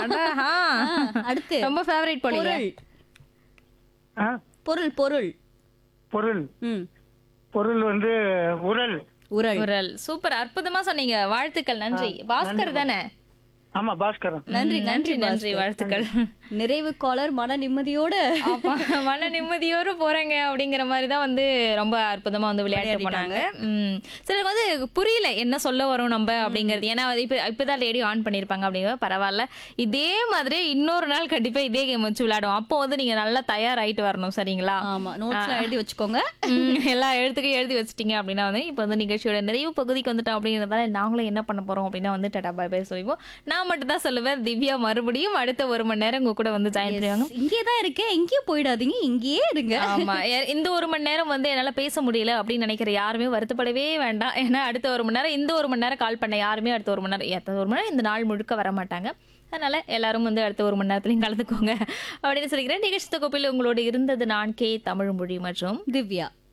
அடஹா. அடுத்து ரொம்ப ஃபேவரட் போலீங்க பொருள் ஆ, பொருள் பொருள் பொருள் ம் பொருள் வந்து உரல் உரல் குரல் சூப்பர் அற்புதமா சொன்னீங்க வாழ்த்துக்கள் நன்றி பாஸ்கர் தானே ஆமா பாஸ்கரன் நன்றி ம், நன்றி நன்றி பாஸ்கர். வாழ்த்துக்கள் நிறைவு காலர் மன நிம்மதியோட அப்பா, மன நிம்மதியோடு போறேங்க அப்படிங்கிற மாதிரி தான் வந்து ரொம்ப அற்புதமா வந்து விளையாட்டு போனாங்க ம். சிலருக்கு வந்து புரியல என்ன சொல்ல வரோம் நம்ம அப்படிங்கிறது ஏன்னா அது இப்ப இப்பதான் ரேடியோ ஆன் பண்ணிருப்பாங்க அப்படிங்கிற பரவாயில்ல இதே மாதிரி இன்னொரு நாள் கண்டிப்பா இதே கேம் வச்சு விளையாடுவோம் அப்போ வந்து நீங்க நல்லா தயாராயிட்டு வரணும் சரிங்களா ஆமா நோட்ஸ்ல எழுதி வச்சுக்கோங்க ம், எல்லா எழுத்துக்கையும் எழுதி வச்சிட்டீங்க அப்படின்னா வந்து இப்போ வந்து நிகழ்ச்சியோட நிறைவு பகுதிக்கு வந்துட்டோம் அப்படிங்கிறதால நாங்களும் என்ன பண்ண போறோம் அப்படின்னா வந்து டாடா பை பை சொல்லிப்போம் நான் மட்டும் தான் சொல்லுவேன் திவ்யா மறுபடியும் அடுத்த ஒரு மணி நேரம் உங்க கூட வந்து ஜாயின் பண்ணுவாங்க இங்கே தான் இருக்கேன் எங்கேயும் போயிடாதீங்க இங்கேயே இருங்க ஆமா எ- இந்த ஒரு மணி நேரம் வந்து என்னால பேச முடியல அப்படின்னு நினைக்கிற யாருமே வருத்தப்படவே வேண்டாம் ஏன்னா அடுத்த ஒரு மணி நேரம் இந்த ஒரு மணி நேரம் கால் பண்ண யாருமே அடுத்த ஒரு மணி நேரம் அடுத்த ஒரு மணி நேரம் இந்த நாள் முழுக்க வர மாட்டாங்க அதனால எல்லாரும் வந்து அடுத்த ஒரு மணி நேரத்துலையும் கலந்துக்கோங்க அப்படின்னு சொல்லிக்கிறேன் நிகழ்ச்சி தொகுப்பில் உங்களோடு இருந்தது நான் கே தமிழ் மொழி மற்றும் திவ்யா